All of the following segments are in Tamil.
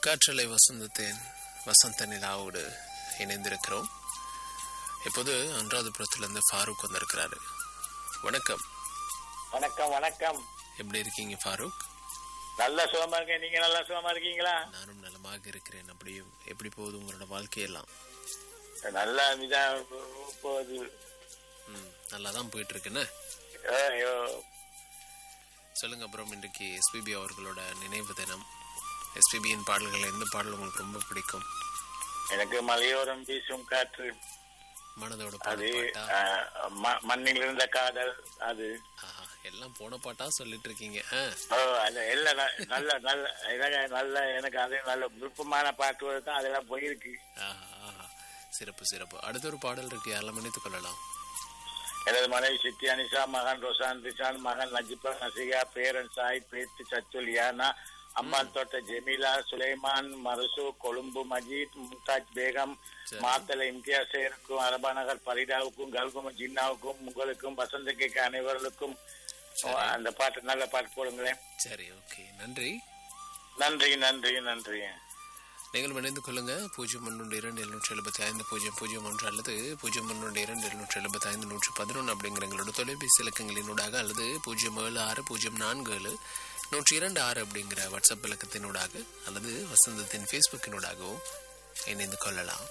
காற்றலை வசந்தத்தின் வசந்த நிலாவோடு இணைந்திருக்கிறோம் இப்போது அனுராதபுரத்துலேருந்து ஃபாரூக் வந்திருக்கிறாரு வணக்கம் வணக்கம் வணக்கம் எப்படி இருக்கீங்க ஃபாரூக் நல்ல சுகமா இருக்கேன் நீங்க நல்லா சுகமா இருக்கீங்களா நானும் நலமாக இருக்கிறேன் அப்படியும் எப்படி போகுது உங்களோட வாழ்க்கையெல்லாம் நல்லா இதா போகுது ம் நல்லா தான் போயிட்டு இருக்குன்னு ஐயோ, சொல்லுங்க அப்புறம் இன்றைக்கு எஸ்பிபி அவர்களோட நினைவு தினம் எஸ்பிபியின் பாடல்கள் எந்த பாடல் உங்களுக்கு ரொம்ப பிடிக்கும் எனக்கு மலையோரம் வீசும் காற்று மனதோட அது பாடல் பாட்டா ஆஹ், ம- மண்ணில் இருந்த காதல் அது ஆஹா, எல்லாம் போன பாட்டா சொல்லிட்டு இருக்கீங்க ஆ, ஓ அது எல்லாம் ந- நல்ல நல்ல எனக்கு நல்ல எனக்கு அது நல்ல விருப்பமான பாட்டு தான் அதெல்லாம் போயிருக்கு ஆஹா, ஆஹா. சிறப்பு சிறப்பு அடுத்த ஒரு பாடல் இருக்கு யாரெல்லாம் நினைத்துக் கொள்ளலாம் எனது மனைவி சித்தி அனிஷா மகன் ரொசான் ரிசான் மகன் நஜிபா நசிகா பேரன் சாய் பேத்து சச்சுல் யானா அம்மான் தோட்ட ஜெமீலா சுலைமான் மருசு கொழும்பு மஜீத் மும்தாஜ் பேகம் சரி. மாத்தலை இம்தியாசேருக்கும் அரபாநகர் பரிடாவுக்கும் கல்கும ஜின்னாவுக்கும் உங்களுக்கும் வசந்த கேட்க அனைவர்களுக்கும் அந்த பாட்டு நல்ல பாட்டு போடுங்களேன் சரி ஓகே நன்றி நன்றி நன்றி நன்றி நீங்கள் இணைந்து கொள்ளுங்க பூஜ்ஜியம் ஒன்று இரண்டு எழுநூற்றி எழுபத்தி ஐந்து பூஜ்ஜியம் பூஜ்ஜியம் ஒன்று அல்லது பூஜ்ஜியம் ஒன்று இரண்டு எழுநூற்றி எழுபத்தி ஐந்து நூற்றி பதினொன்று அப்படிங்கிற எங்களோட தொலைபேசி இலக்கங்களினூடாக அல்லது பூஜ்ஜியம் ஏழு ஆறு பூஜ்ஜியம் நான்கு ஏழு நூற்றி இரண்டு ஆறு அப்படிங்கிற வாட்ஸ்அப் இலக்கத்தினூடாக அல்லது வசந்தத்தின் ஃபேஸ்புக்கினூடாகவும் இணைந்து கொள்ளலாம்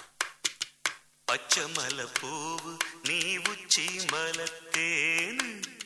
பச்சை மலை பூவு நீ உச்சி மலத்தேனு